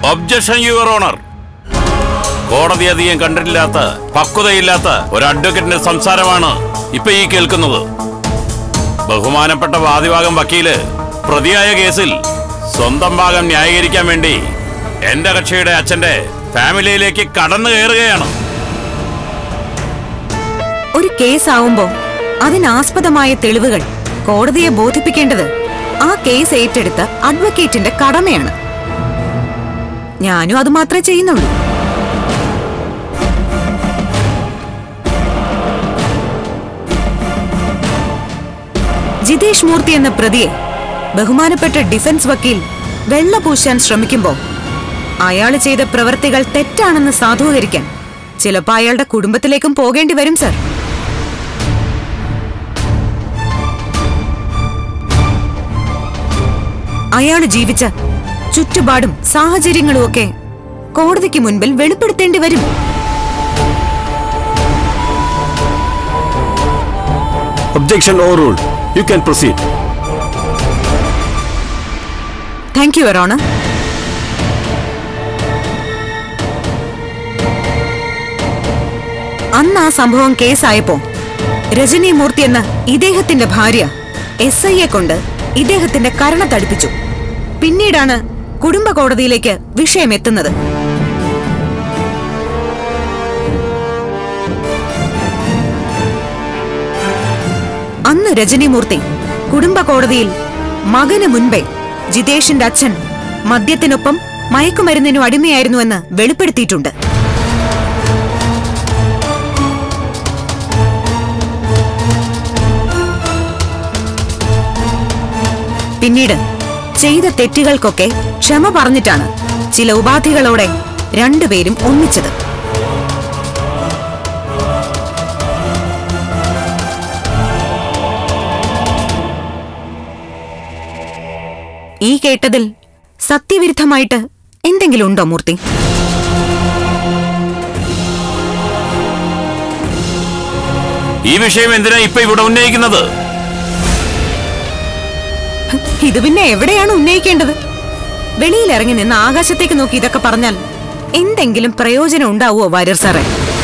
Objection your honour കോടതി അധികം കണ്ടിട്ടില്ലാത്ത പക്വതയില്ലാത്ത ഒരു അഡ്വക്കേറ്റിന്റെ സംസാരമാണ് ഇപ്പൊ ഈ കേൾക്കുന്നത് ബഹുമാനപ്പെട്ട വാദിഭാഗം വക്കീല് പ്രതിയായ കേസിൽ സ്വന്തം ഭാഗം ന്യായീകരിക്കാൻ വേണ്ടി എന്റെ കക്ഷിയുടെ അച്ഛന്റെ ഫാമിലിയിലേക്ക് കടന്നു കയറുകയാണ് ഒരു കേസാവുമ്പോ അതിനാസ്പദമായ തെളിവുകൾ കോടതിയെ ബോധിപ്പിക്കേണ്ടത് ആ കേസ് ഏറ്റെടുത്ത അഡ്വക്കേറ്റിന്റെ കടമയാണ് ഞാനും അത് മാത്രമേ ചെയ്യുന്നുള്ളൂ ജിതേഷ് മൂർത്തി എന്ന പ്രതിയെ ബഹുമാനപ്പെട്ട ഡിഫൻസ് വക്കീൽ വെള്ള പൂശാൻ ശ്രമിക്കുമ്പോ അയാൾ ചെയ്ത പ്രവൃത്തികൾ തെറ്റാണെന്ന് സാധൂകരിക്കാൻ ചിലപ്പോ അയാളുടെ കുടുംബത്തിലേക്കും പോകേണ്ടി വരും സർ അയാൾ ജീവിച്ച ചുറ്റുപാടും സാഹചര്യങ്ങളും ഒക്കെ കോടതിക്ക് മുൻപിൽ വെളിപ്പെടുത്തേണ്ടി വരും Objection overruled. You can proceed. Thank you Verona അന്ന് ആ സംഭവം കേസായപ്പോ രജനി മൂർത്തി എന്ന ഇദ്ദേഹത്തിന്റെ ഭാര്യ എസ് ഐയെ കൊണ്ട് ഇദ്ദേഹത്തിന്റെ കരണ തടിപ്പിച്ചു പിന്നീടാണ് കുടുംബ കോടതിയിലേക്ക് വിഷയം എത്തുന്നത് അന്ന് രജനിമൂർത്തി കുടുംബ കോടതിയിൽ മകന് മുൻപേ ജിതേഷിന്റെ അച്ഛൻ മദ്യത്തിനൊപ്പം മയക്കുമരുന്നിനും അടിമയായിരുന്നുവെന്ന് വെളിപ്പെടുത്തിയിട്ടുണ്ട് പിന്നീട് ചെയ്ത തെറ്റുകൾക്കൊക്കെ ക്ഷമ പറഞ്ഞിട്ടാണ് ചില ഉപാധികളോടെ രണ്ടുപേരും ഒന്നിച്ചത് ഈ കേട്ടതിൽ സത്യവിരുദ്ധമായിട്ട് എന്തെങ്കിലും ഉണ്ടോ മൂർത്തി ഈ വിഷയം എന്തിനാ ഇപ്പൊ ഇവിടെ ഉന്നയിക്കുന്നത് ഇത് പിന്നെ എവിടെയാണ് ഉന്നയിക്കേണ്ടത് വെളിയിലിറങ്ങി നിന്ന് ആകാശത്തേക്ക് നോക്കി ഇതൊക്കെ പറഞ്ഞാൽ എന്തെങ്കിലും പ്രയോജനം ഉണ്ടാവുമോ വാര്യർ സാറേ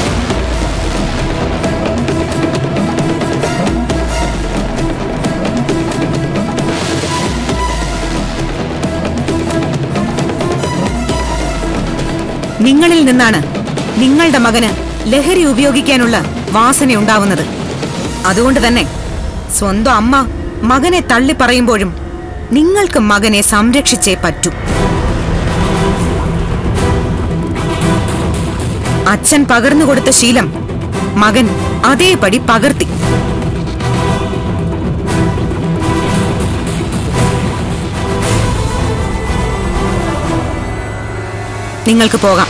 നിങ്ങളിൽ നിന്നാണ് നിങ്ങളുടെ മകന് ലഹരി ഉപയോഗിക്കാനുള്ള വാസന ഉണ്ടാവുന്നത് അതുകൊണ്ട് തന്നെ സ്വന്തം അമ്മ മകനെ തള്ളി പറയുമ്പോഴും നിങ്ങൾക്ക് മകനെ സംരക്ഷിച്ചേ പറ്റൂ അച്ഛൻ പകർന്നു കൊടുത്ത ശീലം മകൻ അതേപടി പകർത്തി നിങ്ങൾക്ക് പോകാം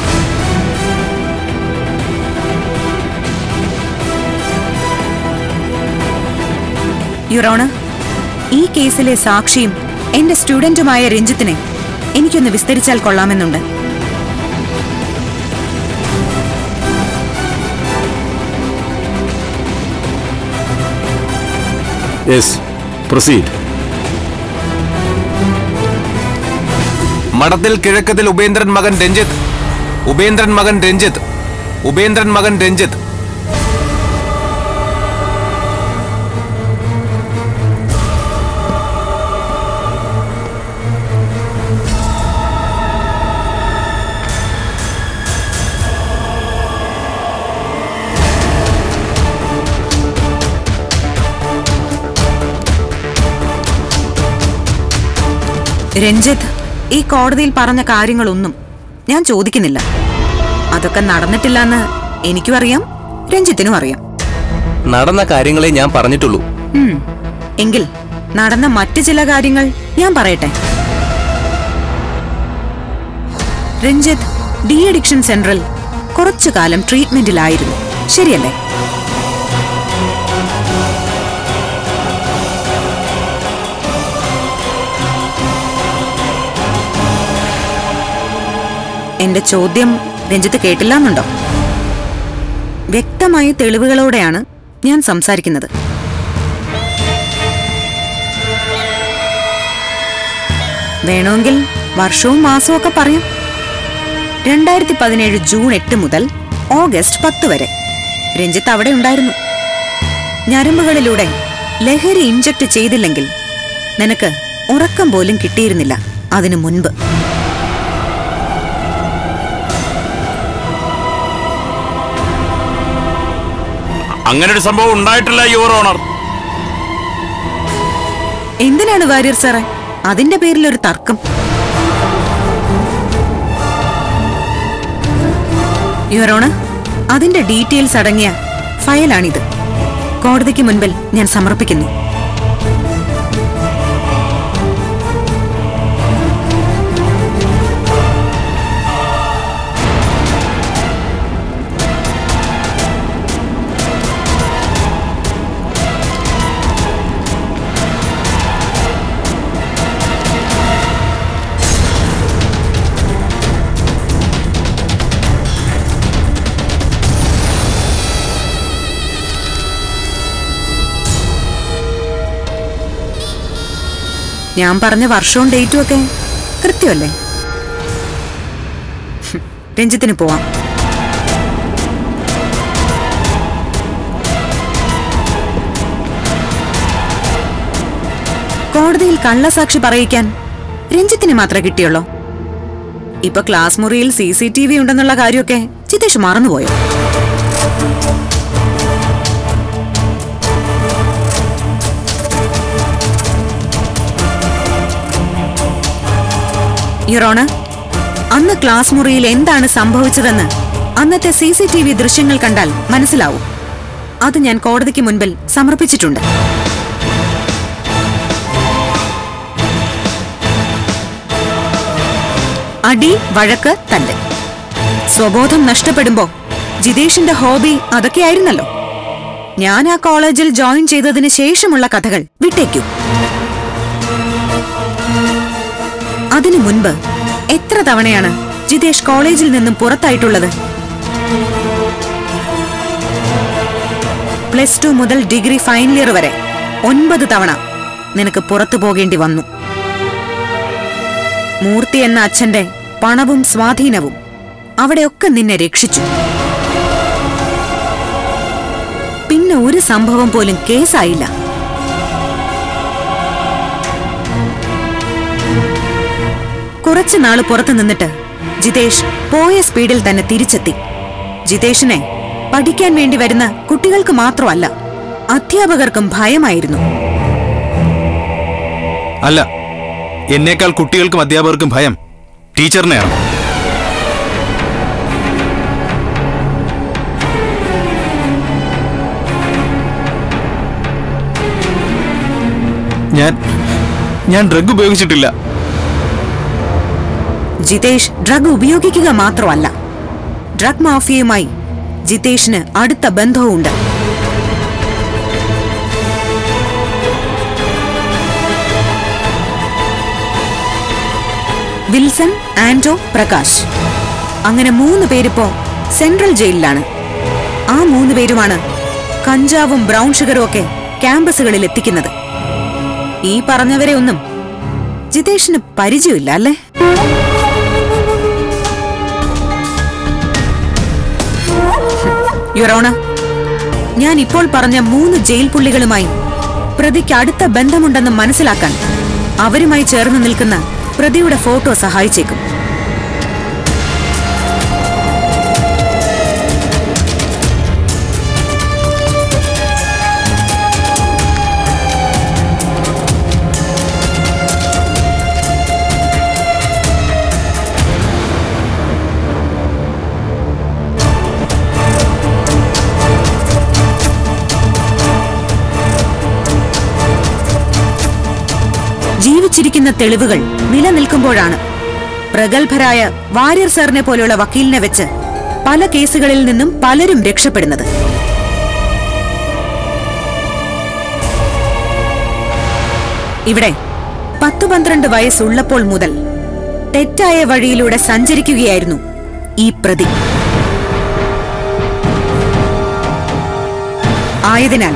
യുറോണ് ഈ കേസിലെ സാക്ഷിയും എന്റെ സ്റ്റുഡന്റുമായ രഞ്ജിത്തിനെ എനിക്കൊന്ന് വിസ്തരിച്ചാൽ കൊള്ളാമെന്നുണ്ട് Yes, proceed. മഠത്തിൽ കിഴക്കത്തിൽ ഉപേന്ദ്രൻ മകൻ രഞ്ജിത്ത് ഉപേന്ദ്രൻ മകൻ രഞ്ജിത്ത് ഉപേന്ദ്രൻ മകൻ രഞ്ജിത്ത് രഞ്ജിത്ത് ഈ കോടതിയിൽ പറഞ്ഞ കാര്യങ്ങളൊന്നും ഞാൻ ചോദിക്കുന്നില്ല അതൊക്കെ നടന്നിട്ടില്ലെന്ന് എനിക്കും അറിയാം രഞ്ജിത്തിനും അറിയാം നടന്ന കാര്യങ്ങളെ ഞാൻ പറഞ്ഞിട്ടുള്ളൂ ഉം. എങ്കിൽ നടന്ന മറ്റു ചില കാര്യങ്ങൾ ഞാൻ പറയട്ടെ രഞ്ജിത്ത് ഡി അഡിക്ഷൻ സെന്ററിൽ കുറച്ചു കാലം ട്രീറ്റ്മെന്റിലായിരുന്നു ശരിയല്ലേ എന്റെ ചോദ്യം രഞ്ജിത്ത് കേട്ടില്ലെന്നുണ്ടോ വ്യക്തമായ തെളിവുകളോടെയാണ് ഞാൻ സംസാരിക്കുന്നത് വേണമെങ്കിൽ വർഷവും മാസവും ഒക്കെ പറയും രണ്ടായിരത്തി പതിനേഴ് ജൂൺ എട്ട് മുതൽ ഓഗസ്റ്റ് പത്ത് വരെ രഞ്ജിത്ത് അവിടെ ഉണ്ടായിരുന്നു ഞരമ്പുകളിലൂടെ ലഹരി ഇഞ്ചക്ട് ചെയ്തില്ലെങ്കിൽ നിനക്ക് ഉറക്കം പോലും കിട്ടിയിരുന്നില്ല അതിനു മുൻപ് അങ്ങനെ ഒരു സംഭവം ഉണ്ടായിട്ടില്ല യുവർ ഓണർ എന്തിനാണ് വാര്യർ സാറേ അതിന്റെ പേരിൽ ഒരു തർക്കം യുവറോണ് അതിന്റെ ഡീറ്റെയിൽസ് അടങ്ങിയ ഫയലാണിത് കോടതിക്ക് മുൻപിൽ ഞാൻ സമർപ്പിക്കുന്നു ഞാൻ പറഞ്ഞ വർഷവും ഡേറ്റും ഒക്കെ കൃത്യമല്ലേ ഹും, രഞ്ജിത്തിന് പോവാം കോടതിയിൽ കള്ളസാക്ഷി പറയിക്കാൻ രഞ്ജിത്തിന് മാത്രമേ കിട്ടിയുള്ളൂ ഇപ്പൊ ക്ലാസ് മുറിയിൽ സി സി ടി വി ഉണ്ടെന്നുള്ള കാര്യമൊക്കെ ചിതേഷ് മറന്നുപോയോ യുറോണ് അന്ന് ക്ലാസ് മുറിയിൽ എന്താണ് സംഭവിച്ചതെന്ന് അന്നത്തെ സി സി ടി വി ദൃശ്യങ്ങൾ കണ്ടാൽ മനസ്സിലാവും അത് ഞാൻ കോടതിക്ക് മുൻപിൽ സമർപ്പിച്ചിട്ടുണ്ട് അടി വഴക്ക് തല്ല് സ്വബോധം നഷ്ടപ്പെടുമ്പോ ജിതേഷിന്റെ ഹോബി അതൊക്കെയായിരുന്നല്ലോ ഞാൻ ആ കോളേജിൽ ജോയിൻ ചെയ്തതിന് ശേഷമുള്ള കഥകൾ വിട്ടേക്കൂ അതിനു മുൻപ് എത്ര തവണയാണ് ജിതേഷ് കോളേജിൽ നിന്നും പുറത്തായിട്ടുള്ളത് പ്ലസ് ടു മുതൽ ഡിഗ്രി ഫൈനൽ ഇയർ വരെ ഒൻപത് തവണ നിനക്ക് പുറത്തു പോകേണ്ടി വന്നു മൂർത്തി എന്ന അച്ഛന്റെ പണവും സ്വാധീനവും അവിടെയൊക്കെ നിന്നെ രക്ഷിച്ചു പിന്നെ ഒരു സംഭവം പോലും കേസായില്ല കുറച്ചു നാള് പുറത്തു നിന്നിട്ട് ജിതേഷ് പോയ സ്പീഡിൽ തന്നെ തിരിച്ചെത്തി ജിതേഷിനെ പഠിക്കാൻ വേണ്ടി വരുന്ന കുട്ടികൾക്ക് മാത്രമല്ല അധ്യാപകർക്കും ഭയമായിരുന്നു അല്ല എന്നേക്കാൾ കുട്ടികൾക്കും അധ്യാപകർക്കും ഭയം ടീച്ചറിനെയാണ് ഞാൻ ഞാൻ ഡ്രഗ് ഉപയോഗിച്ചിട്ടില്ല ജിതേഷ് ഡ്രഗ് ഉപയോഗിക്കുക മാത്രമല്ല ഡ്രഗ് മാഫിയയുമായി ജിതേഷിന് അടുത്ത ബന്ധവുമുണ്ട് വിൽസൺ ആൻഡോ പ്രകാശ് അങ്ങനെ മൂന്ന് പേരിപ്പോ സെൻട്രൽ ജയിലിലാണ് ആ മൂന്ന് പേരുമാണ് കഞ്ചാവും ബ്രൗൺ ഷുഗറും ഒക്കെ ക്യാമ്പസുകളിൽ എത്തിക്കുന്നത് ഈ പറഞ്ഞവരെ ഒന്നും ജിതേഷിന് പരിചയമില്ല അല്ലേ യുറോണ ഞാൻ ഇപ്പോൾ പറഞ്ഞ മൂന്ന് ജയിൽ പുള്ളികളുമായി പ്രതിക്ക് അടുത്ത ബന്ധമുണ്ടെന്ന് മനസ്സിലാക്കാൻ അവരുമായി ചേർന്ന് നിൽക്കുന്ന പ്രതിയുടെ ഫോട്ടോ സഹായിച്ചേക്കും ജീവിച്ചിരിക്കുന്ന തെളിവുകൾ നിലനിൽക്കുമ്പോഴാണ് പ്രഗത്ഭരായ വാര്യർ സാറിനെ പോലെയുള്ള വക്കീലിനെ വെച്ച് പല കേസുകളിൽ നിന്നും പലരും രക്ഷപ്പെടുന്നത് ഇവിടെ പത്തു പന്ത്രണ്ട് വയസ്സുള്ളപ്പോൾ മുതൽ തെറ്റായ വഴിയിലൂടെ സഞ്ചരിക്കുകയായിരുന്നു ഈ പ്രതി ആയതിനാൽ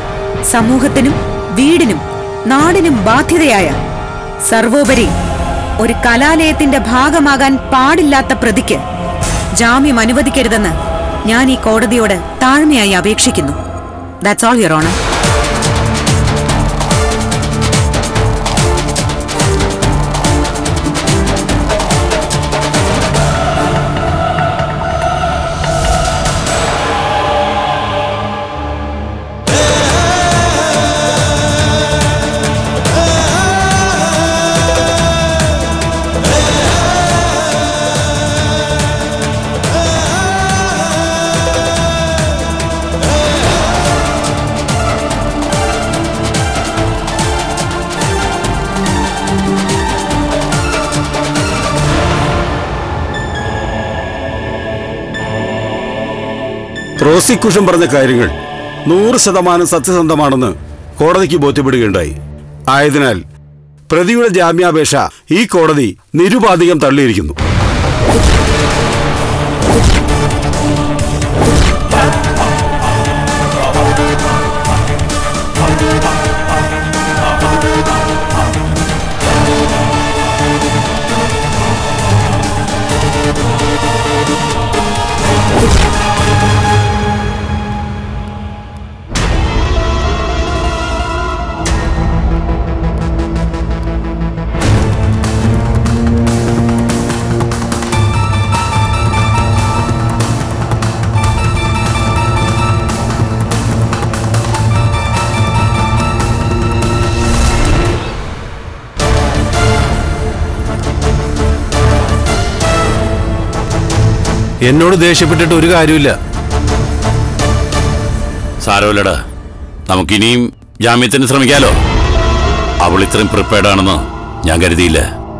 സമൂഹത്തിനും വീടിനും നാടിനും ബാധ്യതയായ സർവോപരി ഒരു കലാലയത്തിന്റെ ഭാഗമാകാൻ പാടില്ലാത്ത പ്രതിക്ക് ജാമ്യം അനുവദിക്കരുതെന്ന് ഞാൻ ഈ കോടതിയോട് താഴ്മയായി അപേക്ഷിക്കുന്നു that's all your honour prosecution പറഞ്ഞ കാര്യങ്ങൾ നൂറ് ശതമാനം സത്യസന്ധമാണെന്ന് കോടതിക്ക് ബോധ്യപ്പെടുകയുണ്ടായി ആയതിനാൽ പ്രതിയുടെ ജാമ്യാപേക്ഷ ഈ കോടതി നിരുപാധികം തള്ളിയിരിക്കുന്നു എന്നോട് ദേഷ്യപ്പെട്ടിട്ട് ഒരു കാര്യമില്ല സാരമില്ലടാ നമുക്കിനിയും ജാമ്യത്തിന് ശ്രമിക്കാലോ അവൾ ഇത്രയും പ്രിപ്പയർഡ് ആണെന്ന് ഞാൻ കരുതിയില്ല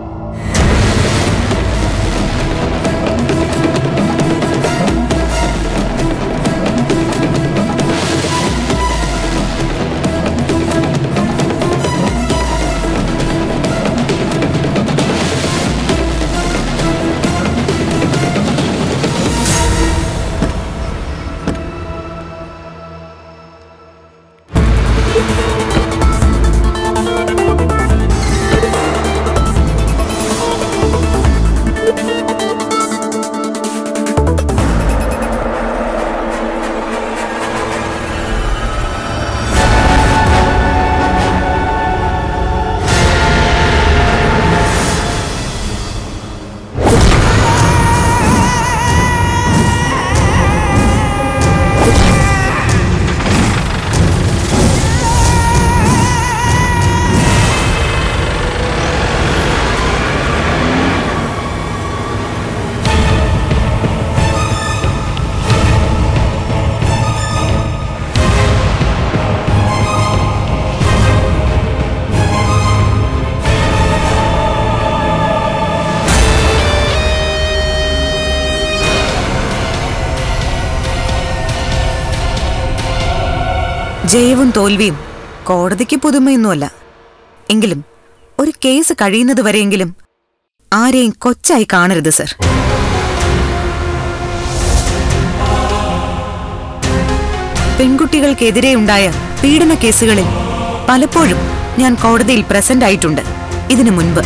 ജയവും തോൽവിയും കോടതിക്ക് പുതുമയൊന്നുമല്ല എങ്കിലും ഒരു കേസ് കഴിയുന്നത് വരെയെങ്കിലും ആരെയും കൊച്ചായി കാണരുത് സർ പെൺകുട്ടികൾക്കെതിരെ ഉണ്ടായ പീഡന കേസുകളിൽ പലപ്പോഴും ഞാൻ കോടതിയിൽ പ്രസന്റ് ആയിട്ടുണ്ട് ഇതിനു മുൻപ്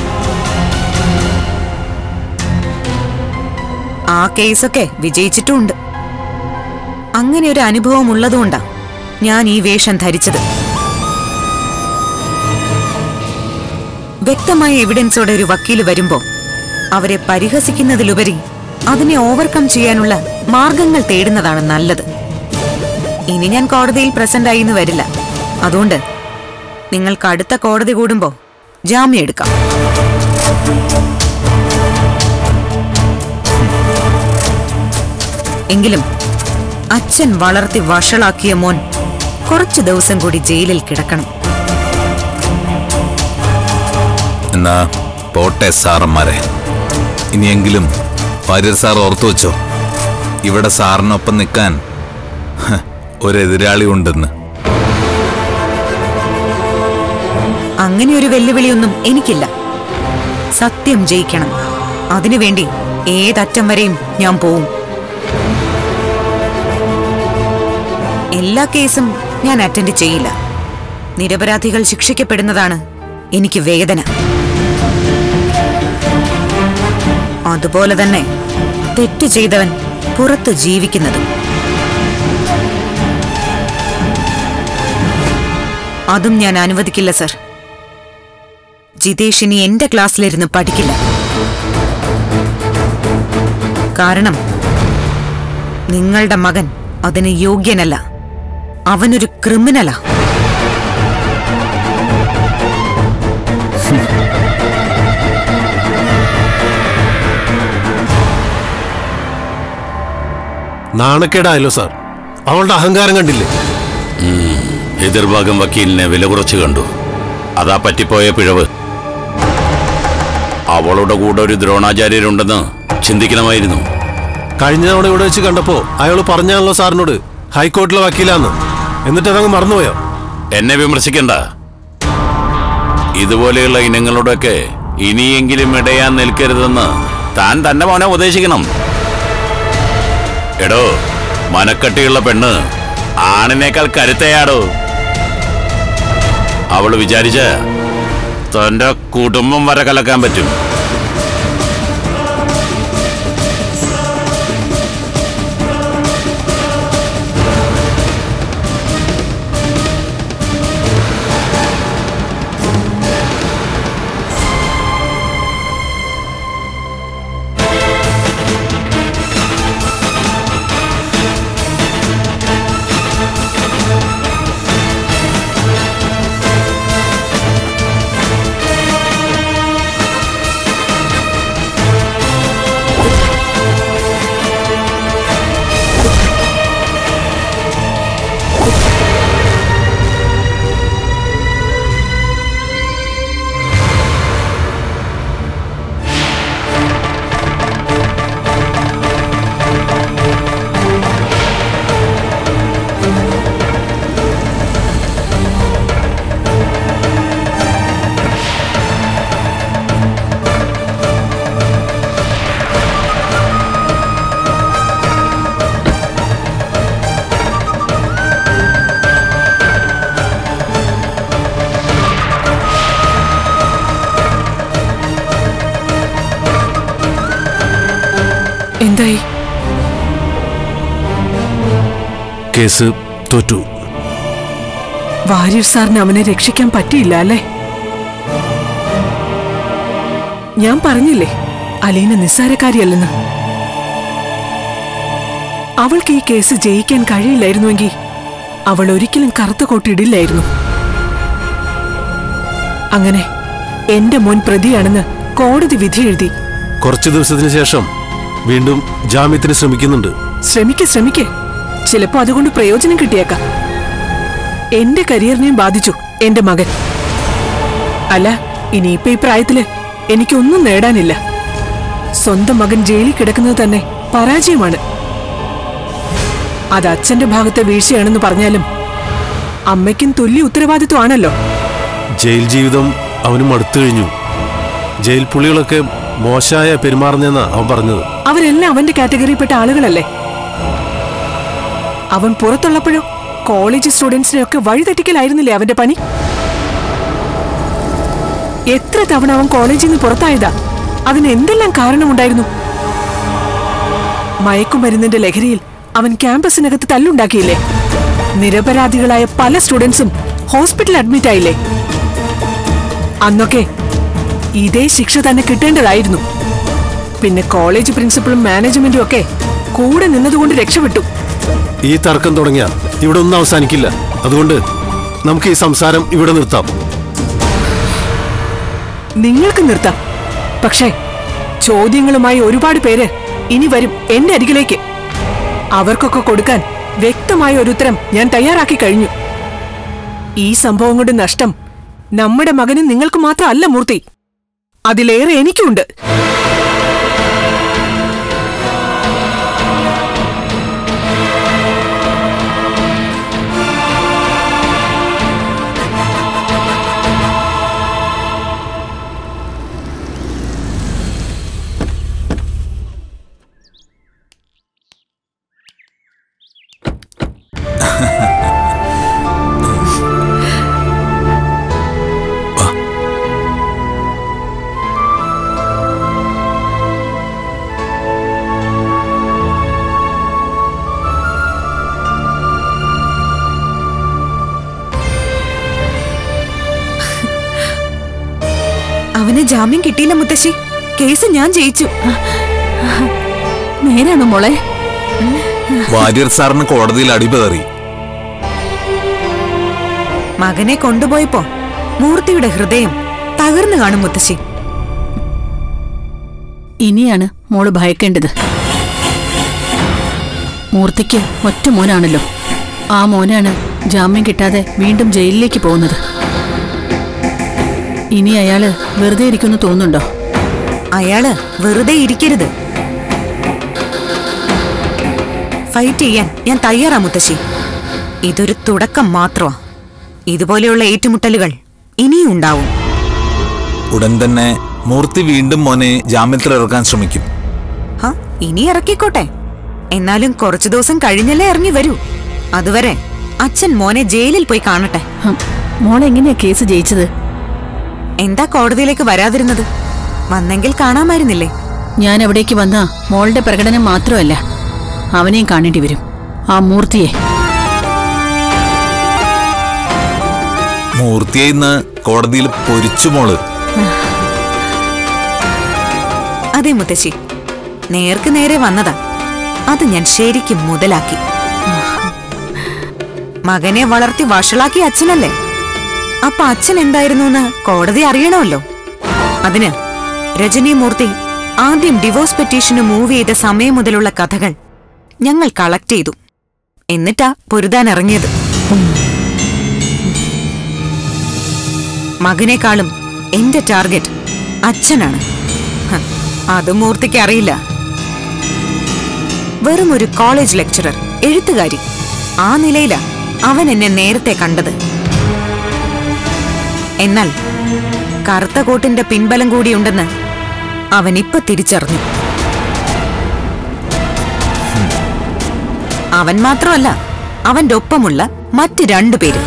ആ കേസൊക്കെ വിജയിച്ചിട്ടുമുണ്ട് അങ്ങനെ ഒരു അനുഭവം ഉള്ളതുകൊണ്ടാ ഞാൻ ഈ വേഷം ധരിച്ചത് വ്യക്തമായ എവിഡൻസോടെ ഒരു വക്കീല് വരുമ്പോ അവരെ പരിഹസിക്കുന്നതിലുപരി അതിനെ ഓവർകം ചെയ്യാനുള്ള മാർഗങ്ങൾ തേടുന്നതാണ് നല്ലത് ഇനി ഞാൻ കോടതിയിൽ പ്രസന്റ് ആയിന്ന് വരില്ല അതുകൊണ്ട് നിങ്ങൾക്ക് അടുത്ത കോടതി കൂടുമ്പോ ജാമ്യം എടുക്കാം എങ്കിലും അച്ഛൻ വളർത്തി വഷളാക്കിയ മോൻ കുറച്ചു ദിവസം കൂടി ജയിലിൽ കിടക്കണം എന്നാ പോട്ടെ സാറന്മാരെ ഇനിയെങ്കിലും വാര്യർ സാർ ഓർത്തു വെച്ചോ ഇവിടെ സാറിനൊപ്പം നിൽക്കാൻ ഹ, ഒരു എതിരാളി ഉണ്ടെന്ന് അങ്ങനെ ഒരു വെല്ലുവിളിയൊന്നും എനിക്കില്ല സത്യം ജയിക്കണം അതിനുവേണ്ടി ഏതറ്റം വരെയും ഞാൻ പോവും എല്ലാ കേസും ഞാൻ അറ്റൻഡ് ചെയ്യില്ല നിരപരാധികൾ ശിക്ഷിക്കപ്പെടുന്നതാണ് എനിക്ക് വേദന അതുപോലെ തന്നെ തെറ്റ് ചെയ്തവൻ പുറത്ത് ജീവിക്കുന്നതും അതും ഞാൻ അനുവദിക്കില്ല സർ ജിതേഷ് ഇനി എന്റെ ക്ലാസ്സിലിരുന്ന് പഠിക്കില്ല കാരണം നിങ്ങളുടെ മകൻ അതിന് യോഗ്യനല്ല അവനൊരു ക്രിമിനലാ നാണക്കേടായല്ലോ സാർ അവളുടെ അഹങ്കാരം കണ്ടില്ലേ എതിർഭാഗം വക്കീലിനെ വില കുറച്ച് കണ്ടു അതാ പറ്റിപ്പോയ പിഴവ് അവളുടെ കൂടെ ഒരു ദ്രോണാചാര്യരുണ്ടെന്ന് ചിന്തിക്കണമായിരുന്നു കഴിഞ്ഞ തവണ ഇവിടെ വെച്ച് കണ്ടപ്പോ അയാൾ പറഞ്ഞാണല്ലോ സാറിനോട് ഹൈക്കോർട്ടിലെ വക്കീലാന്ന് എന്നിട്ട് അതങ്ങ് മറന്നുപോയോ എന്നെ വിമർശിക്കണ്ട ഇതുപോലെയുള്ള ഇനങ്ങളോടൊക്കെ ഇനിയെങ്കിലും ഇടയാൻ നിൽക്കരുതെന്ന് താൻ തന്നെ മോനെ ഉപദേശിക്കണം എടോ മനക്കട്ടിയുള്ള പെണ്ണ് ആണിനേക്കാൾ കരുത്തയാടോ അവള് വിചാരിച്ച തന്റെ കുടുംബം വരെ കലക്കാൻ പറ്റും എന്തായി കേസ് തോറ്റു വാര്യർ സാറിന് അവനെ രക്ഷിക്കാൻ പറ്റിയില്ല അല്ലേ ഞാൻ പറഞ്ഞില്ലേ അലീന നിസ്സാരക്കാരിയല്ലെന്ന് അവൾക്ക് ഈ കേസ് ജയിക്കാൻ കഴിയില്ലായിരുന്നുവെങ്കിൽ അവൾ ഒരിക്കലും കറുത്ത കോട്ടിടില്ലായിരുന്നു അങ്ങനെ എന്റെ മുൻ പ്രതിയാണെന്ന് കോടതി വിധി എഴുതി കുറച്ചു ദിവസത്തിന് ശേഷം വീണ്ടും ജാമ്യത്തിന് ശ്രമിക്കുന്നുണ്ട് ശ്രമിക്ക് ശ്രമിക്ക് ചിലപ്പോ അതുകൊണ്ട് പ്രയോജനം കിട്ടിയേക്കാം എന്റെ കരിയറിനെയും ബാധിച്ചു എന്റെ മകൻ അല്ല ഇനിയിപ്പോ ഈ പ്രായത്തില് എനിക്കൊന്നും നേടാനില്ല സ്വന്തം മകൻ ജയിലിൽ കിടക്കുന്നത് തന്നെ പരാജയമാണ് അത് അച്ഛന്റെ ഭാഗത്തെ വീഴ്ചയാണെന്ന് പറഞ്ഞാലും അമ്മയ്ക്കും തുല്യ ഉത്തരവാദിത്വമാണല്ലോ ജയിൽ ജീവിതം അവനും അടുത്തു കഴിഞ്ഞു ജയിൽ പുള്ളികളൊക്കെ മോശമായ പെരുമാറുന്നെന്നാ അവൻ പറഞ്ഞത് അവരെല്ലാം അവന്റെ കാറ്റഗറിയിൽപ്പെട്ട ആളുകളല്ലേ അവൻ പുറത്തുള്ളപ്പോഴോ കോളേജ് സ്റ്റുഡൻസിനെയൊക്കെ വഴിതെറ്റിക്കലായിരുന്നില്ലേ അവന്റെ പണി എത്ര തവണ അവൻ കോളേജിൽ നിന്ന് പുറത്തായതാ അതിന് എന്തെല്ലാം കാരണമുണ്ടായിരുന്നു മയക്കുമരുന്നിന്റെ ലഹരിയിൽ അവൻ ക്യാമ്പസിനകത്ത് തല്ലുണ്ടാക്കിയില്ലേ നിരപരാധികളായ പല സ്റ്റുഡൻസും ഹോസ്പിറ്റലിൽ അഡ്മിറ്റ് ആയില്ലേ അന്നൊക്കെ ഇതേ ശിക്ഷ തന്നെ കിട്ടേണ്ടതായിരുന്നു പിന്നെ കോളേജ് പ്രിൻസിപ്പളും മാനേജ്മെന്റും ഒക്കെ കൂടെ നിന്നതുകൊണ്ട് രക്ഷപ്പെട്ടു ഈ തർക്കം തുടങ്ങിയ ഇവിടെ ഒന്നും അവസാനിക്കില്ല അതുകൊണ്ട് നമുക്ക് ഈ സംസാരം ഇവിടെ നിർത്താം നിങ്ങൾക്ക് നിർത്താം പക്ഷേ ചോദ്യങ്ങളുമായി ഒരുപാട് പേര് ഇനി വരും എന്റെ അരികിലേക്ക് അവർക്കൊക്കെ കൊടുക്കാൻ വ്യക്തമായ ഒരു ഉത്തരം ഞാൻ തയ്യാറാക്കി കഴിഞ്ഞു ഈ സംഭവം കൊണ്ട് നഷ്ടം നമ്മുടെ മകനും നിങ്ങൾക്ക് മാത്രമല്ല മൂർത്തി അതിലേറെ എനിക്കുണ്ട് ജാമ്യം കിട്ടിയില്ല മുത്തശ്ശി കേസ് ഞാൻ ജയിച്ചു നേരാണോ മോളെ വാര്യർ സാറിന് കോടതിയിൽ അടിപതറി മകനെ കൊണ്ടുപോയപ്പോ മൂർത്തിയുടെ ഹൃദയം തകർന്നു കാണും മുത്തശ്ശി ഇനിയാണ് മോള് ഭയക്കേണ്ടത് മൂർത്തിക്ക് ഒറ്റ മോനാണല്ലോ ആ മോനാണ് ജാമ്യം കിട്ടാതെ വീണ്ടും ജയിലിലേക്ക് പോകുന്നത് ഇനി അയാള് വെറുതെ ഇരിക്കുന്നു തോന്നുന്നുണ്ടോ അയാള് വെറുതെ ഇരിക്കരുത് ഫൈറ്റ് ചെയ്യാൻ ഞാൻ തയ്യാറാ മുത്തശ്ശി ഇതൊരു തുടക്കം മാത്രമാ ഇതുപോലെയുള്ള ഏറ്റുമുട്ടലുകൾ ഇനിയും ഉണ്ടാവും ഉടൻ തന്നെ മൂർത്തി വീണ്ടും മോനെ ജാമ്യത്തിൽ ഇറക്കാൻ ശ്രമിക്കും ഹ ഇനി ഇറക്കിക്കോട്ടെ എന്നാലും കുറച്ചു ദിവസം കഴിഞ്ഞല്ലേ ഇറങ്ങി വരൂ അതുവരെ അച്ഛൻ മോനെ ജയിലിൽ പോയി കാണട്ടെ ഹം, മോളെങ്ങനെയാ കേസ് ജയിച്ചത് എന്താ കോടതിയിലേക്ക് വരാതിരുന്നത് വന്നെങ്കിൽ കാണാമായിരുന്നില്ലേ ഞാൻ അവിടേക്ക് വന്ന മോളുടെ പ്രകടനം മാത്രമല്ല അവനെയും കാണേണ്ടി വരും ആ മൂർത്തിയെ മൂർത്തിയെ ഇന്ന് കോടതിയിൽ പൊരിച്ചു മോള് അതെ മുത്തശ്ശി നേർക്ക് നേരെ വന്നതാ അത് ഞാൻ ശരിക്കും മുതലാക്കി മകനെ വളർത്തി വഷളാക്കി അച്ഛനല്ലേ അപ്പൊ അച്ഛൻ എന്തായിരുന്നു എന്ന് കോടതി അറിയണമല്ലോ അതിന് രജനി മൂർത്തി ആദ്യം ഡിവോഴ്സ് പെറ്റീഷന് മൂവ് ചെയ്ത സമയം മുതലുള്ള കഥകൾ ഞങ്ങൾ കളക്ട് ചെയ്തു എന്നിട്ടാ പൊരുതാൻ ഇറങ്ങിയത് മകനേക്കാളും എന്റെ ടാർഗറ്റ് അച്ഛനാണ് ഹ, അത് മൂർത്തിക്ക് അറിയില്ല വെറും ഒരു കോളേജ് ലെക്ചറർ എഴുത്തുകാരി ആ നിലയിലാ അവൻ എന്നെ നേരത്തെ കണ്ടത് എന്നാൽ കറുത്ത കോട്ടിന്റെ പിൻബലം കൂടിയുണ്ടെന്ന് അവൻ ഇപ്പൊ തിരിച്ചറിഞ്ഞു അവൻ മാത്രമല്ല അവന്റെ ഒപ്പമുള്ള മറ്റ് രണ്ടുപേരും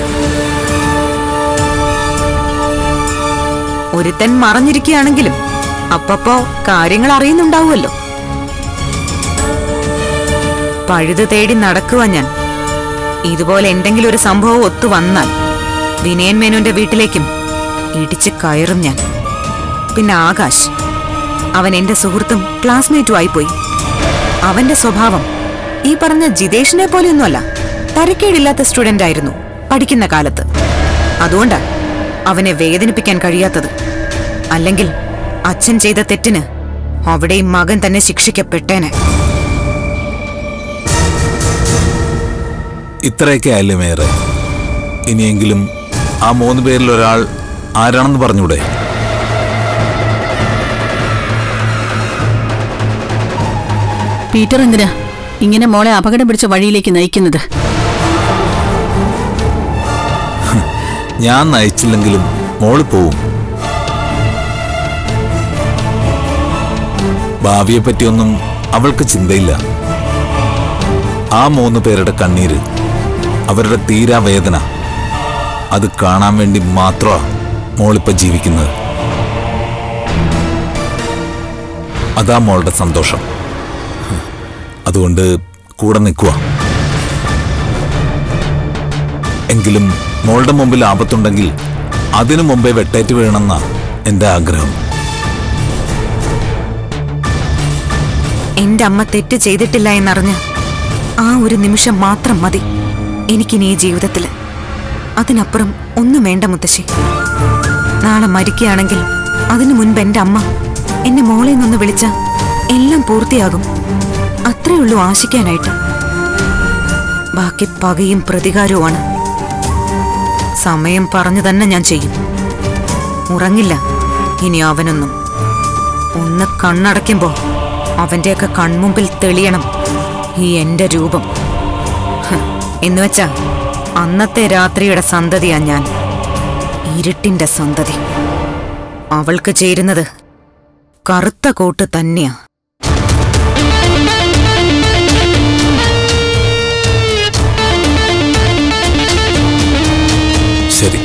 ഒരുത്തൻ മറഞ്ഞിരിക്കുകയാണെങ്കിലും അപ്പപ്പോ കാര്യങ്ങൾ അറിയുന്നുണ്ടാവുമല്ലോ പഴുത് തേടി നടക്കുക ഞാൻ ഇതുപോലെ എന്തെങ്കിലും ഒരു സംഭവം ഒത്തു വന്നാൽ വിനയൻ മേനോന്റെ വീട്ടിലേക്കും ഇടിച്ച് കയറും ഞാൻ പിന്നെ ആകാശ് അവൻ എന്റെ സുഹൃത്തും ക്ലാസ്മേറ്റും ആയിപ്പോയി അവന്റെ സ്വഭാവം ഈ പറഞ്ഞ ജിതേഷിനെ പോലെയൊന്നുമല്ല തരക്കേടില്ലാത്ത സ്റ്റുഡന്റ് ആയിരുന്നു പഠിക്കുന്ന കാലത്ത് അതുകൊണ്ടാ അവനെ വേദനിപ്പിക്കാൻ കഴിയാത്തത് അല്ലെങ്കിൽ അച്ഛൻ ചെയ്ത തെറ്റിന് അവിടെയും മകൻ തന്നെ ശിക്ഷിക്കപ്പെട്ടേനെ ഇത്രയൊക്കെ ആയല്ലേ മേറെ ഇനിയെങ്കിലും ആ മൂന്ന് പേരിൽ ഒരാൾ ആരാണെന്ന് പറഞ്ഞൂടെ പീറ്റർ എന്തിനാ ഇങ്ങനെ മോളെ അപകടം പിടിച്ച വഴിയിലേക്ക് നയിക്കുന്നത് ഞാൻ നയിച്ചില്ലെങ്കിലും മോള് പോവും ഭാവിയെ പറ്റിയൊന്നും അവൾക്ക് ചിന്തയില്ല ആ മൂന്ന് പേരുടെ കണ്ണീര് അവരുടെ തീരാ വേദന അത് കാണാൻ വേണ്ടി മാത്രമാ മോളിപ്പോ ജീവിക്കുന്നത് അതാ മോളുടെ സന്തോഷം ഹ്, അതുകൊണ്ട് കൂടെ നിൽക്കുക എങ്കിലും മോളുടെ മുമ്പിൽ ആപത്തുണ്ടെങ്കിൽ അതിനു മുമ്പേ വെട്ടേറ്റ് വീഴണമെന്ന എന്റെ ആഗ്രഹം എന്റെ അമ്മ തെറ്റ് ചെയ്തിട്ടില്ല എന്നറിഞ്ഞ് ആ ഒരു നിമിഷം മാത്രം മതി എനിക്കിനി ഈ ജീവിതത്തില് അതിനപ്പുറം ഒന്നും വേണ്ട മുത്തശ്ശി നാളെ മരിക്കുകയാണെങ്കിൽ അതിനു മുൻപ് എന്റെ അമ്മ എന്നെ മോളെ നിന്ന് വിളിച്ച എല്ലാം പൂർത്തിയാകും അത്രേ ഉള്ളൂ ആശിക്കാനായിട്ട് ബാക്കി പകയും പ്രതികാരവുമാണ് സമയം പറഞ്ഞു തന്നെ ഞാൻ ചെയ്യും ഉറങ്ങില്ല ഇനി അവനൊന്നും ഒന്ന് കണ്ണടയ്ക്കുമ്പോ അവന്റെയൊക്കെ കൺമുമ്പിൽ തെളിയണം ഈ എന്റെ രൂപം ഹ്, എന്നുവെച്ചാ അന്നത്തെ രാത്രിയുടെ സന്തതിയാ ഞാൻ ഇരുട്ടിന്റെ സന്തതി അവൾക്ക് ചേരുന്നത് കറുത്ത കോട്ട് തന്നെയാ ശരി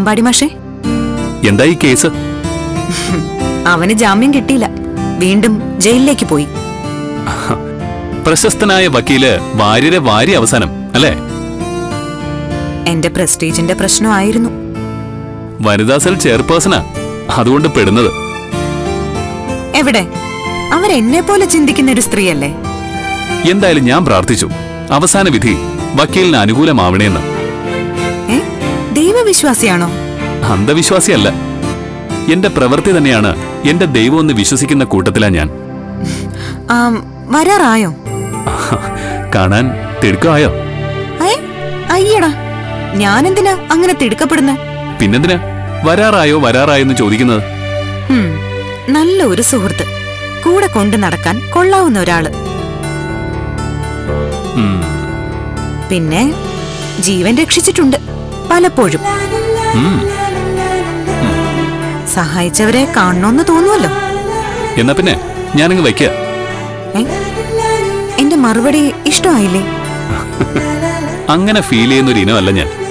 അമ്പാടി മാഷേ എന്താ ഈ കേസ് അവന് ജാമ്യം കിട്ടിയില്ല വീണ്ടും ജയിലിലേക്ക് പോയി പ്രശസ്തനായ വക്കീല് വാര്യരെ വാരി അവസാനം അല്ലേ എന്റെ പ്രസ്റ്റീജിന്റെ പ്രശ്നമായിരുന്നു വനിതാ സെൽ ചെയർപേഴ്സണാ അതുകൊണ്ട് പെടുന്നത് എവിടെ അവരെന്നെ പോലെ ചിന്തിക്കുന്ന ഒരു സ്ത്രീയല്ലേ എന്തായാലും ഞാൻ പ്രാർത്ഥിച്ചു അവസാന വിധി വക്കീലിന് അനുകൂലമാവണേന്ന് ഏ ദൈവവിശ്വാസിയാണോ അന്ധവിശ്വാസിയല്ല എന്റെ പ്രവൃത്തി തന്നെയാണ് എന്റെ ദൈവം എന്ന് വിശ്വസിക്കുന്ന കൂട്ടത്തിലാ ഞാൻ ആം, വരാറായോ കാണാൻ തിടുക്കമായോ ഏ അയ്യടാ ഞാനെന്തിനാ അങ്ങനെ തിടുക്കപ്പെടുന്നെ പിന്നെന്തിനാ വരാറായോ വരാറായോ എന്ന് ചോദിക്കുന്നത് ഹും, നല്ല ഒരു സുഹൃത്ത് കൂടെ കൊണ്ടു നടക്കാൻ കൊള്ളാവുന്ന ഒരാള് ഉം, പിന്നെ ജീവൻ രക്ഷിച്ചിട്ടുണ്ട് പലപ്പോഴും ഉം. സഹായിച്ചവരെ കാണണമെന്ന് തോന്നുമല്ലോ എന്നാ പിന്നെ ഞാനങ്ങ് വയ്ക്കുക ഏ എന്റെ മറുപടി ഇഷ്ടമായില്ലേ അങ്ങനെ ഫീൽ ചെയ്യുന്ന ഒരു ഇനമല്ല ഞാൻ